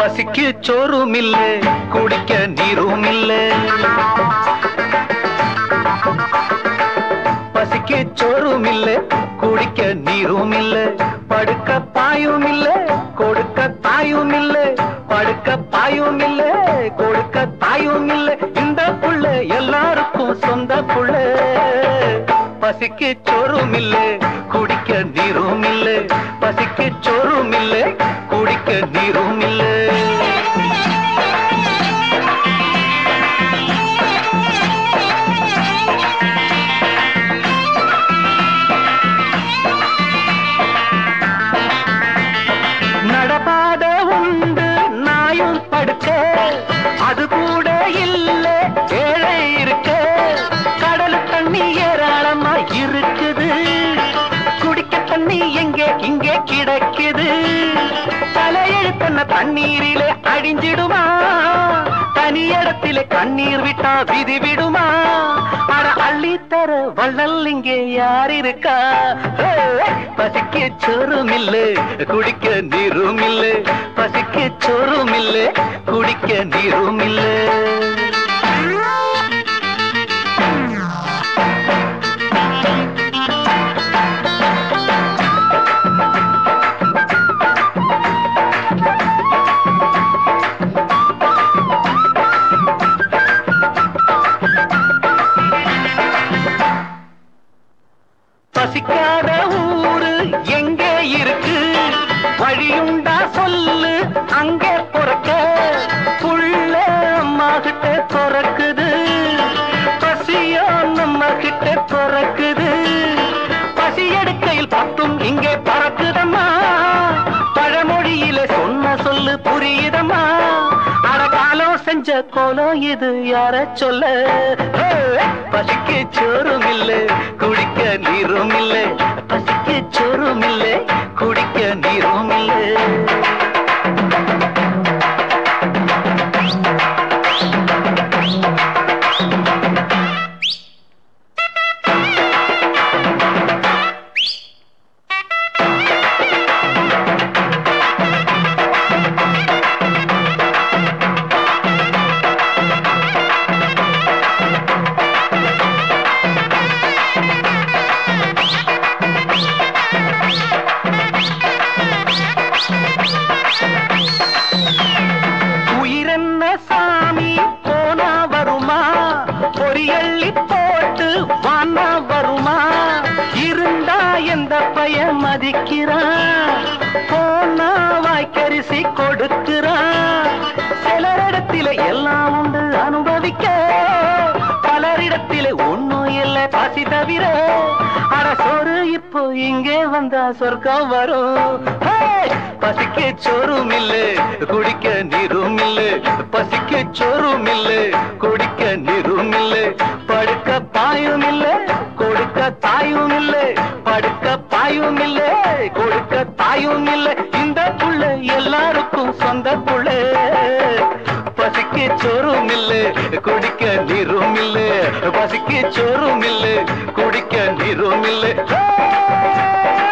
பசிக்கு சோறும் இல்ல குடிக்க நீரும் இல்ல பசிக்கு சோறும் இல்ல குடிக்க நீரும் இல்ல படுக்க பாயும் இல்ல கொடுக்க தாயும் இல்ல படுக்க பாயும் இல்ல கொடுக்க தாயும் இல்ல இந்த புள்ள எல்லாருக்கும் சொந்த புள்ள பசிக்கு சோறும் இல்ல குடிக்க நீரும் இல்ல பசிக்கு சோறும் இல்ல குடிக்க நீரும் இல்ல நடபாத உண்டு நாயும் படுக்க அது கூட இல்ல ஏழை இருக்க கடல் தண்ணி ஏராளமா இருக்குது குடிக்க தண்ணி எங்கே இங்கே கிடக்குது தலையெழுத்தன்ன தண்ணீரிலே அழிஞ்சிடுமா தனி இடத்திலே கண்ணீர் விட்டா விதி விடுமா அட அள்ளித்தர வள்ளல் இங்கே யார் இருக்கா ஹே, பசிக்க சோறும் இல்ல குடிக்க நீரும் இல்ல பசிக்க சோறும் இல்ல குடிக்க நீரும் இல்ல பசிக்காத ஊரு எங்கே இருக்கு வழியுண்டா சொல்லு அங்கே பொறக்க புள்ள அம்மா கிட்ட பிறக்குது பசியோ நம்ம கிட்ட பிறக்குது பசி எடுக்கையில் பத்தும் இங்கே பறக்குதம்மா பழமொழியில சொன்ன சொல்லு புரியுதம்மா அடகாலம் செஞ்ச கோலம் இது யார சொல்ல ஹே, பசிக்கு சோறும் இல்ல குடிக்க நீரும் இல்ல பசிக்கு சோறும் இல்ல குடிக்க நீரும் இல்ல உயிரென்ன சாமி போனா வருமா பொரியள்ளி போட்டு வானா வருமா இருந்தா எந்த பையன் மதிக்கிறான் போனா வாய்க்கரிசி கொடுக்கிறான் சிலரிடத்தில எல்லாம் உண்டு அனுபவிக்க பலரிடத்தில ஒண்ணும் இல்லை பசி தவிர அரசோறு இப்போ இங்கே வந்தா சொர்க்கம் வரும் ஹே! பசிக்கு சோறும் இல்ல குடிக்க நீரும் இல்ல பசிக்கு சோறும் இல்ல குடிக்க நீரும் இல்ல படுக்க பாயும் இல்ல கொடுக்க தாயும் இல்ல படுக்க பாயும் இல்ல கொடுக்க தாயும் இல்ல இந்த புள்ள எல்லாருக்கும் சொந்த புள்ள பசிக்கு சோறும் இல்ல குடிக்க நீரும் இல்ல பசிக்கு சோறும் இல்ல குடிக்க நீரும் இல்ல